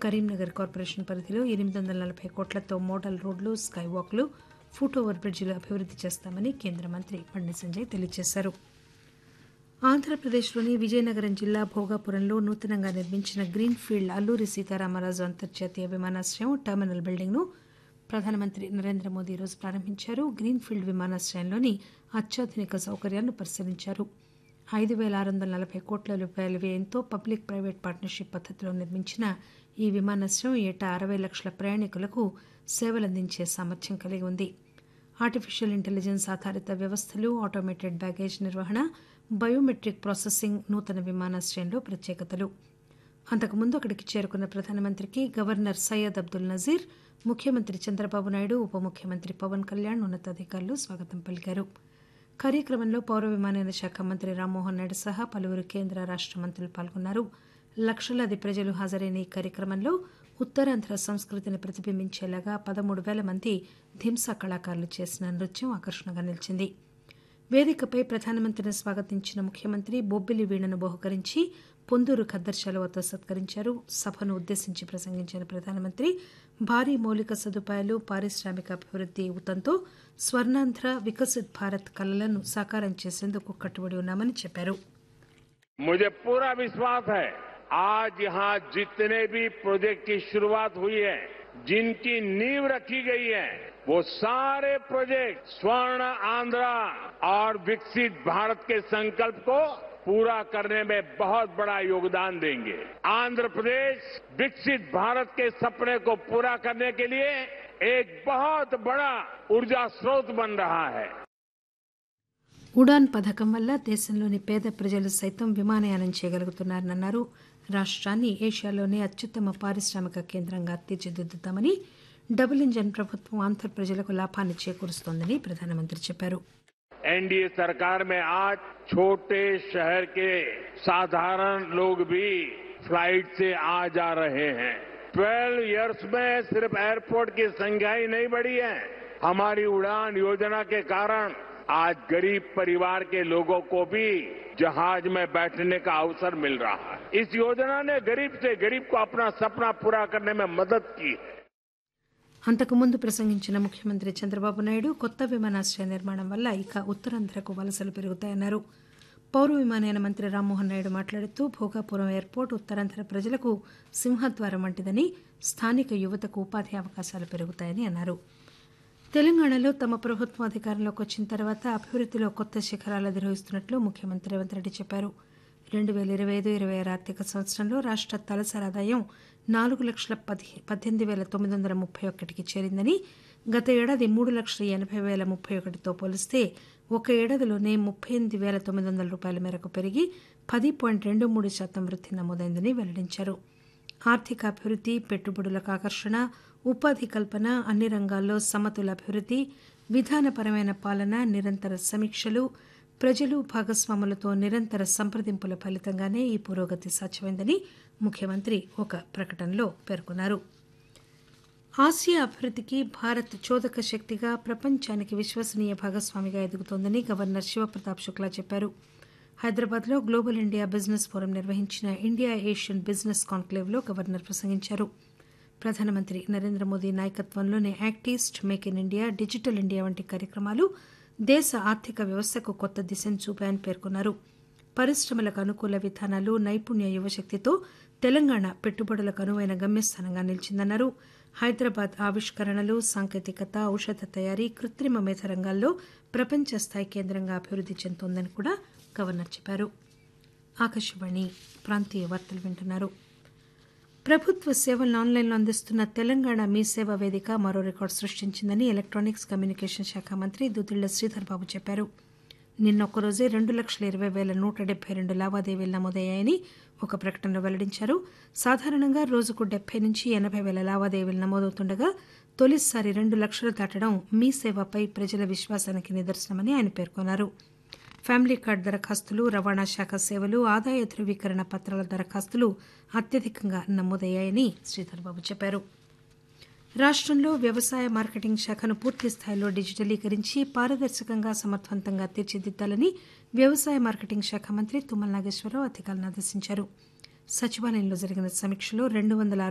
Karimnagar corporation పరిధిలో ఎనిమిది వందల నలభై కోట్లతో మోడల్ రోడ్లు స్కై వాక్లు ఫుట్ ఓవర్ బ్రిడ్జిలు అభివృద్ది చేస్తామని కేంద్ర మంత్రి బండి సంజయ్ తెలియజేశారు ఆంధ్రప్రదేశ్లోని విజయనగరం జిల్లా భోగాపురంలో నూతనంగా నిర్మించిన గ్రీన్ ఫీల్డ్ అల్లూరి సీతారామరాజు అంతర్జాతీయ విమానాశ్రయం టెర్మినల్ బిల్డింగ్ను ప్రధానమంత్రి నరేంద్ర మోదీ ఈరోజు ప్రారంభించారు గ్రీన్ ఫీల్డ్ విమానాశ్రయంలోని అత్యాధునిక సౌకర్యాలను పరిశీలించారు ఐదు పేల ఆరు వందల నలభై కోట్ల రూపాయల వ్యయంతో పబ్లిక్ ప్రైవేట్ పార్ట్నర్షిప్ పద్దతిలో నిర్మించిన ఈ విమానాశ్రయం ఏటా అరవై లక్షల ప్రయాణికులకు సేవలందించే సామర్థ్యం కలిగి ఉంది ఆర్టిఫిషియల్ ఇంటెలిజెన్స్ ఆధారిత వ్యవస్థలు ఆటోమేటెడ్ బ్యాగేజ్ నిర్వహణ బయోమెట్రిక్ ప్రాసెసింగ్ నూతన విమానాశ్రయంలో ప్రత్యేకతలు అంతకుముందు అక్కడికి చేరుకున్న ప్రధానమంత్రికి గవర్నర్ సయ్యద్ అబ్దుల్ నజీర్ ముఖ్యమంత్రి చంద్రబాబు నాయుడు ఉప ముఖ్యమంత్రి పవన్ కళ్యాణ్ ఉన్నతాధికారులు స్వాగతం పలికారు కార్యక్రమంలో పౌర విమానయాన శాఖ మంత్రి రామ్మోహన్ నాయుడు సహా పలువురు కేంద్ర రాష్ట మంత్రులు పాల్గొన్నారు లక్షలాది ప్రజలు హాజరైన ఈ కార్యక్రమంలో ఉత్తరాంధ్ర సంస్కృతిని ప్రతిబింబించేలాగా పదమూడు పేల మంది ధింసా కళాకారులు చేసిన నృత్యం ఆకర్షణగా నిలిచింది వేదికపై ప్రధానమంత్రిని స్వాగతించిన ముఖ్యమంత్రి బొబ్బిలి వీణను బహుకరించి పొందూరు ఖద్దర్శాలవతో సత్కరించారు సభను ఉద్దేశించి ప్రసంగించిన ప్రధానమంత్రి భారీ మౌలిక సదుపాయాలు పారిశ్రామిక అభివృద్ది ఊతంతో స్వర్ణాంధ్ర వికసిత్ భారత్ కలలను సాకారం చేసేందుకు కట్టుబడి ఉన్నామని చెప్పారు मुझे पूरा विश्वास है आज यहां जितने भी प्रोजेक्ट की शुरुआत हुई है जिनकी नींव रखी गई है वो सारे प्रोजेक्ट स्वर्ण आंध्रा और विकसित भारत के संकल्प को पूरा करने में बहुत बड़ा योगदान देंगे आंध्र प्रदेश विकसित भारत के सपने को पूरा करने के लिए एक बहुत बड़ा ऊर्जा स्रोत बन रहा है ఉడాన్ పథకం వల్ల దేశంలోని పేద ప్రజలు సైతం విమానయానం చేయగలుగుతున్నారని అన్నారు రాష్ట్రాన్ని ఏషియాలోనే అత్యుత్తమ పారిశ్రామిక కేంద్రంగా తీర్చిదిద్దుతామని డబుల్ ఇంజన్ ప్రభుత్వం ఆంధ్ర ప్రజలకు లాభాన్ని చేకూరుస్తోందని ప్రధానమంత్రి చెప్పారు एनडीए सरकार में आज छोटे शहर के साधारण लोग भी फ्लाइट से आ जा रहे हैं 12 इयर्स में सिर्फ एयरपोर्ट की संख्या ही नहीं बढ़ी है हमारी उड़ान योजना के कारण आज गरीब परिवार के लोगों को भी जहाज में बैठने का अवसर मिल रहा है इस योजना ने गरीब से गरीब को अपना सपना पूरा करने में मदद की है అంతకుముందు ప్రసంగించిన ముఖ్యమంత్రి చంద్రబాబు నాయుడు కొత్త విమానాశ్రయ నిర్మాణం వల్ల ఇక ఉత్తరాంధ్రకు వలసలు పెరుగుతాయన్నారు పౌర విమానయాన మంత్రి రామ్మోహన్ నాయుడు మాట్లాడుతూ భోగాపురం ఎయిర్పోర్ట్ ఉత్తరాంధ్ర ప్రజలకు సింహద్వారం వంటిదని స్థానిక యువతకు ఉపాధి అవకాశాలు పెరుగుతాయని అన్నారు తెలంగాణలో తమ ప్రభుత్వం అధికారంలోకి వచ్చిన తర్వాత అభివృద్దిలో కొత్త శిఖరాలు అధిరోహిస్తున్నట్లు ముఖ్యమంత్రి రేవంత్ రెడ్డి చెప్పారు రెండు పేల ఇరవై ఐదు ఇరవై ఆరు ఆర్థిక సంవత్సరంలో రాష్ట తలసరి ఆదాయం నాలుగు లక్షల పది పద్దెనిమిది వేల తొమ్మిది వందల ముప్పై ఒకటికి చేరిందని గత ఏడాది మూడు లక్షల ఎనభై వేల ముప్పై ఒకటితో పోలిస్తే ఒక ఏడాదిలోనే ముప్పై ఎనిమిది వేల తొమ్మిది వందల రూపాయల మేరకు పెరిగి పది పాయింట్ రెండు మూడు శాతం వృద్ధి నమోదైందని వెల్లడించారు ఆర్థిక అభివృద్ది పెట్టుబడులకు ఆకర్షణ ఉపాధి కల్పన అన్ని రంగాల్లో సమతుల అభివృద్ది విధానపరమైన పాలన నిరంతర సమీక్షలు ప్రజలు భాగస్వాములతో నిరంతర సంప్రదింపుల ఫలితంగానే ఈ పురోగతి సాధ్యమైందని ముఖ్యమంత్రి ఒక ప్రకటనలో పేర్కొన్నారు ఆసియా అభివృద్దికి భారత్ చోదక శక్తిగా ప్రపంచానికి విశ్వసనీయ భాగస్వామిగా ఎదుగుతోందని గవర్నర్ శివప్రతాప్ శుక్లా చెప్పారు హైదరాబాద్లో గ్లోబల్ ఇండియా బిజినెస్ ఫోరం నిర్వహించిన ఇండియా ఏషియన్ బిజినెస్ కాన్క్లేవ్లో గవర్నర్ ప్రసంగించారు ప్రధానమంత్రి నరేంద్ర మోదీ నాయకత్వంలోని act east make in India digital India వంటి కార్యక్రమాలు దేశ ఆర్థిక వ్యవస్థకు కొత్త దిశను చూపాయని పేర్కొన్నారు పరిశ్రమలకు అనుకూల విధానాలు నైపుణ్య యువశక్తితో తెలంగాణ పెట్టుబడులకు అనువైన గమ్యస్థానంగా నిలిచిందన్నారు హైదరాబాద్ ఆవిష్కరణలు సాంకేతికత ఔషధ తయారీ కృత్రిమ మేధ రంగాల్లో ప్రపంచ స్థాయి కేంద్రంగా అభివృద్ది చెందుతోందని కూడా గవర్నర్ చెప్పారు ఆకాశవాణి ప్రాంతీయ వార్తలు వింటున్నారు ప్రభుత్వ సేవలను ఆన్లైన్లో అందిస్తున్న తెలంగాణ మీ సేవ వేదిక మరో రికార్డు సృష్టించిందని ఎలక్ట్రానిక్స్ కమ్యూనికేషన్ శాఖ మంత్రి దుద్దిళ్ల శ్రీధర్ బాబు చెప్పారు నిన్న ఒక్కరోజే రెండు లక్షల ఇరవై వేల నూట డెబ్బై రెండు లావాదేవీలు నమోదయ్యాయని ఒక ప్రకటనలో వెల్లడించారు సాధారణంగా రోజుకు డెబ్బై నుంచి ఎనభై వేల లావాదేవీలు నమోదవుతుండగా తొలిసారి రెండు లక్షలు దాటడం మీ సేవపై ప్రజల విశ్వాసానికి నిదర్శనమని ఆయన పేర్కొన్నారు ఫ్యామిలీ కార్డు దరఖాస్తులు రవాణా శాఖ సేవలు ఆదాయ ధృవీకరణ పత్రాల దరఖాస్తులు అత్యధికంగా నమోదయ్యాయని శ్రీధర్బాబు చెప్పారు రాష్టంలో వ్యవసాయ మార్కెటింగ్ శాఖను పూర్తి స్థాయిలో డిజిటలీకరించి పారదర్శకంగా సమర్థవంతంగా తీర్చిదిద్దాలని వ్యవసాయ మార్కెటింగ్ శాఖ మంత్రి తుమ్మల నాగేశ్వరరావు అధికారులను ఆదేశించారు సచివాలయంలో జరిగిన సమీక్షలో రెండు వందల